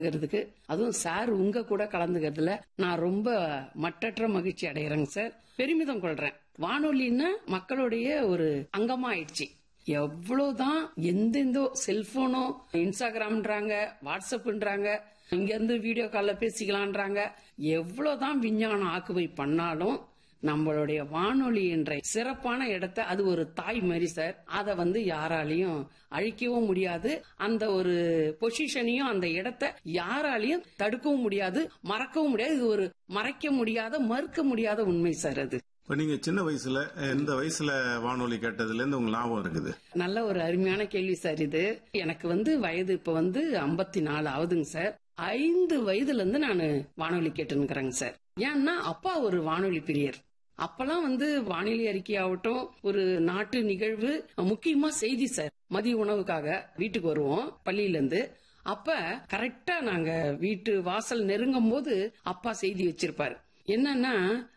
கலந்துக்கிறதுக்கு அதுவும் சார் உங்க கூட கலந்துக்கிறதுல நான் ரொம்ப மட்டற்ற மகிழ்ச்சி அடைகிறேங்க சார் பெருமிதம் கொள்றேன் வானொலின்னா மக்களுடைய ஒரு அங்கமா ஆயிடுச்சு எவ்வளவுதான் எந்தெந்தோ செல்போனோ இன்ஸ்டாகிராம்ன்றாங்க வாட்ஸ்அப்ன்றாங்க இங்க இருந்து வீடியோ கால்ல பேசிக்கலான்றாங்க எவ்வளவுதான் விஞ்ஞானம் ஆக்குவை பண்ணாலும் நம்மளுடைய வானொலி என்ற சிறப்பான இடத்தை அது ஒரு தாய் மாதிரி சார் அதை வந்து யாராலையும் அழிக்கவும் முடியாது அந்த ஒரு பொசிஷனையும் அந்த இடத்தை யாராலையும் தடுக்கவும் முடியாது மறக்கவும் முடியாது இது ஒரு மறைக்க முடியாத மறுக்க முடியாத உண்மை சார் அது இப்ப நீங்க சின்ன வயசுல எந்த வயசுல வானொலி கேட்டதுல இருந்து உங்க ஞாபகம் இருக்குது நல்ல ஒரு அருமையான கேள்வி சார் இது எனக்கு வந்து வயது இப்ப வந்து 54 நாலு ஆகுதுங்க சார் ஐந்து வயதுல இருந்து நான் வானொலி கேட்டுருக்கிறேங்க சார் ஏன்னா அப்பா ஒரு வானொலி பிரியர் அப்பெல்லாம் வந்து வானிலை அறிக்கை ஆகட்டும் ஒரு நாட்டு நிகழ்வு முக்கியமா செய்தி சார் மதிய உணவுக்காக வீட்டுக்கு வருவோம் பள்ளியில இருந்து அப்ப கரெக்டா நாங்க வீட்டு வாசல் நெருங்கும் போது அப்பா செய்தி வச்சிருப்பாரு என்னன்னா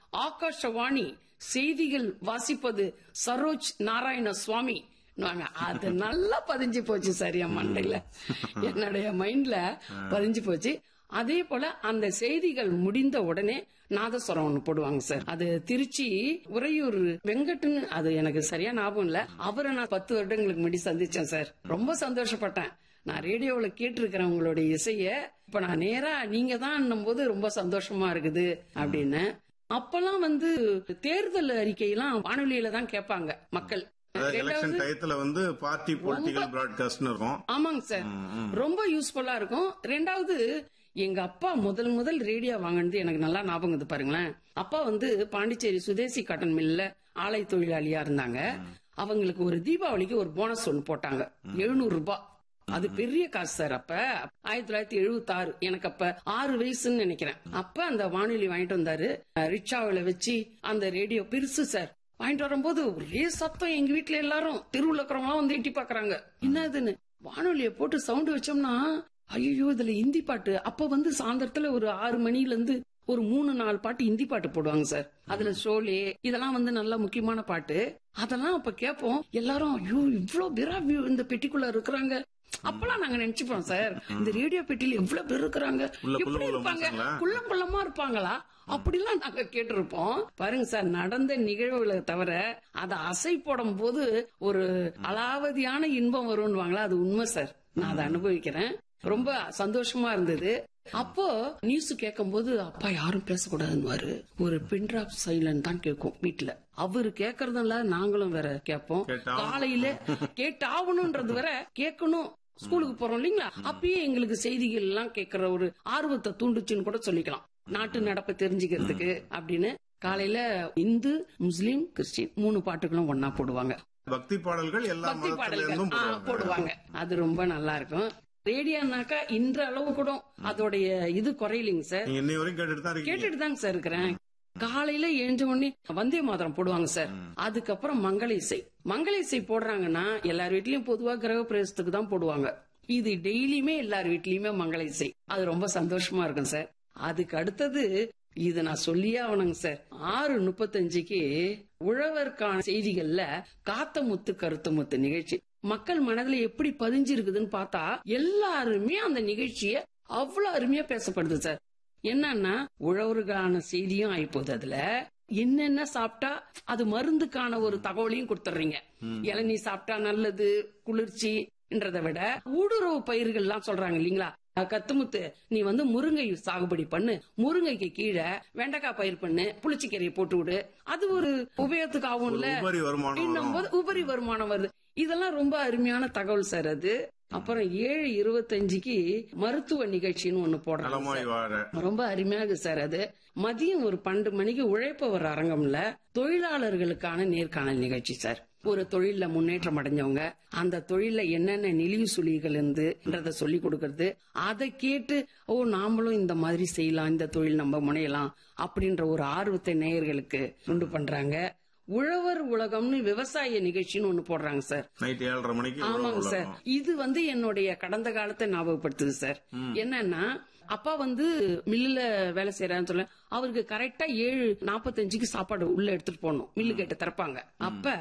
ஆகாஷவாணி செய்திகள் வாசிப்பது சரோஜ் நாராயண சுவாமி நாங்க அது நல்லா பதிஞ்சு போச்சு சார் என் மண்டையில என்னுடைய மைண்ட்ல பதிஞ்சு போச்சு அதே போல அந்த செய்திகள் முடிந்த உடனே நாதஸ்வரம் ஒண்ணு போடுவாங்க சார் அது திருச்சி உறையூர் வெங்கட்னு அது எனக்கு சரியா ஞாபகம் இல்ல அவரை நான் பத்து வருடங்களுக்கு முன்னாடி சந்திச்சேன் சார் ரொம்ப சந்தோஷப்பட்டேன் நான் ரேடியோவுல கேட்டிருக்கிறேன் உங்களுடைய இசைய இப்ப நான் நேரா நீங்க தான் போது ரொம்ப சந்தோஷமா இருக்குது அப்படின்னு அப்பெல்லாம் வந்து தேர்தல் அறிக்கையெல்லாம் வானொலியில தான் கேட்பாங்க மக்கள் எலெக்ஷன் ரெண்டாவது டயத்துல வந்து பார்ட்டி பொலிட்டிக்கல் பிராட்காஸ்ட் இருக்கும் ஆமாங்க சார் ரொம்ப யூஸ்ஃபுல்லா இருக்கும் ரெண்டாவது எங்க அப்பா முதல் முதல் ரேடியோ வாங்கினது எனக்கு நல்லா ஞாபகம் இது பாருங்களேன் அப்பா வந்து பாண்டிச்சேரி சுதேசி காட்டன் மில்ல ஆலை தொழிலாளியா இருந்தாங்க அவங்களுக்கு ஒரு தீபாவளிக்கு ஒரு போனஸ் ஒன்னு போட்டாங்க எழுநூறு ரூபாய் அது பெரிய காசு சார் அப்ப ஆயிரத்தி தொள்ளாயிரத்தி எழுபத்தி ஆறு எனக்கு அப்ப ஆறு வயசுன்னு நினைக்கிறேன் அப்ப அந்த வானொலி வாங்கிட்டு வந்தாரு ரிக்ஷாவில வச்சு அந்த ரேடியோ பெருசு சார் வாங்கிட்டு வரும்போது ஒரே சத்தம் எங்க வீட்டுல எல்லாரும் தெருவுல இருக்கிறவங்க வந்து எட்டி பாக்குறாங்க என்னதுன்னு வானொலிய போட்டு சவுண்ட் வச்சோம்னா ஐயோ இதுல ஹிந்தி பாட்டு அப்ப வந்து சாயந்தரத்துல ஒரு ஆறு மணில இருந்து ஒரு மூணு நாலு பாட்டு ஹிந்தி பாட்டு போடுவாங்க சார் அதுல ஷோலே இதெல்லாம் வந்து நல்ல முக்கியமான பாட்டு அதெல்லாம் அப்ப கேட்போம் எல்லாரும் ஐயோ இவ்ளோ பேரா வி- இந்த பெட்டிக்குள்ள இருக்கிறாங்க அப்பெல்லாம் நாங்க நினைச்சுப்போம் சார் இந்த ரேடியோ பெட்டியில எவ்வளவு பேர் இருக்கிறாங்க உள்ள குள்ள எப்படி உள்ள இருப்பாங்க மனுஷங்களா? குள்ள குள்ளமா இருப்பாங்களா அப்படிலாம் நாங்க கேட்டிருப்போம் பாருங்க சார் நடந்த நிகழ்வுகளை தவிர அத அசை போடும் போது ஒரு அலாவதியான இன்பம் வரும்னுவாங்களா அது உண்மை சார் நான் அதை அனுபவிக்கிறேன் ரொம்ப சந்தோஷமா இருந்தது அப்போ நியூஸ் கேட்கும் போது அப்பா யாரும் பேசக்கூடாதுன்னு ஒரு பின்ட்ராப் சைலண்ட் தான் கேட்கும் வீட்டுல அவரு கேக்குறதுல நாங்களும் வேற கேட்போம் கேட்டாகணும். காலையில கேட்டு ஆகணும்ன்றது வேற கேட்கணும் ஸ்கூலுக்கு போறோம் இல்லீங்களா அப்பயே எங்களுக்கு செய்திகள் எல்லாம் கேட்கிற ஒரு ஆர்வத்தை தூண்டுச்சுன்னு கூட சொல்லிக்கலாம் நாட்டு நடப்பை தெரிஞ்சுக்கிறதுக்கு அப்படின்னு காலையில இந்து முஸ்லீம் கிறிஸ்டின் மூணு பாட்டுகளும் ஒன்னா போடுவாங்க பக்தி பாடல்கள் எல்லா பக்தி மதத்துல பாடல்கள் இருந்தும் ஆ, போடுவாங்க போடுவாங்க அது ரொம்ப நல்லா இருக்கும் ரேடியோனாக்கா இன்ற அளவு கூட அதோடைய இது குறையலைங்க சார் நீங்க இன்னை வரைக்கும் கேட்டுட்டு தான் இருக்கீங்க கேட்டுட்டு தாங்க சார் இருக்கிறேன் காலையில எழுந்த உடனே வந்தே மாதரம் போடுவாங்க சார் அதுக்கப்புறம் மங்கள இசை மங்கள இசை போடுறாங்கன்னா எல்லார் வீட்லயும் பொதுவா கிரக பிரவேசத்துக்கு தான் போடுவாங்க இது டெய்லியுமே எல்லார் வீட்லயுமே மங்கள இசை அது ரொம்ப சந்தோஷமா இருக்கும் சார் அதுக்கு அடுத்தது இது நான் சொல்லியே ஆகணுங்க சார் ஆறு முப்பத்தஞ்சுக்கு உழவர்கான செய்திகள்ல காத்த முத்து கருத்த முத்து நிகழ்ச்சி மக்கள் மனதுல எப்படி பதிஞ்சிருக்குதுன்னு பார்த்தா எல்லாருமே அந்த நிகழ்ச்சிய அவ்வளவு அருமையா பேசப்படுது சார் என்னன்னா உழவருக்கான செய்தியும் ஆயிப்போகுது அதுல என்னென்ன சாப்பிட்டா அது மருந்துக்கான ஒரு தகவலையும் கொடுத்துறீங்க இளநீ சாப்பிட்டா நல்லது குளிர்ச்சின்றதை விட ஊடுருவு பயிர்கள் எல்லாம் சொல்றாங்க இல்லீங்களா அஹ் கத்துமுத்து நீ வந்து முருங்கை சாகுபடி பண்ணு முருங்கைக்கு கீழே வெண்டைக்காய் பயிர் பண்ணு புளிச்சக்கீரையை போட்டு விடு அது ஒரு உபயோகத்துக்கு ஆகும்ல உபரி வருமானம் வரும். போது உபரி வருமானம் வருது இதெல்லாம் ரொம்ப அருமையான தகவல் சார் அது அப்புறம் ஏழு இருபத்தஞ்சுக்கு மருத்துவ நிகழ்ச்சின்னு ஒண்ணு போடுறாங்க நலமாய் வாழ ரொம்ப அருமையாக சார் அது மதியம் ஒரு பன்னெண்டு மணிக்கு உழைப்பவர் அரங்கம்ல தொழிலாளர்களுக்கான நேர்காணல் நிகழ்ச்சி சார் ஒரு தொழில்ல முன்னேற்றம் அடைஞ்சவங்க அந்த தொழில்ல என்னென்ன நெளிவு சுழிகள் இருந்துன்றத சொல்லி கொடுக்கறது அதை கேட்டு ஓ நாமளும் இந்த மாதிரி செய்யலாம் இந்த தொழில் நம்ம முனையலாம் அப்படின்ற ஒரு ஆர்வத்தை நேயர்களுக்கு உண்டு பண்றாங்க உழவர் உலகம்னு விவசாய நிகழ்ச்சின்னு ஒண்ணு போடுறாங்க சார் நைட் ஏழரை மணிக்கு ஆமாங்க உழவு சார் உலகம். இது வந்து என்னுடைய கடந்த காலத்தை ஞாபகப்படுத்துது சார் என்னன்னா அப்பா வந்து மில்லுல வேலை செய்யறான்னு சொல்ல அவருக்கு கரெக்டா ஏழு நாப்பத்தஞ்சுக்கு சாப்பாடு உள்ள எடுத்துட்டு போகணும் மில்லு கேட்டு திறப்பாங்க அப்ப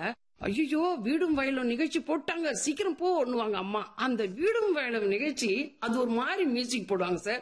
ஐயோ வீடும் வயலும் நிகழ்ச்சி போட்டாங்க சீக்கிரம் போ ஒண்ணுவாங்க அம்மா அந்த வீடும் வயலும் நிகழ்ச்சி அது ஒரு மாதிரி மியூசிக் போடுவாங்க சார்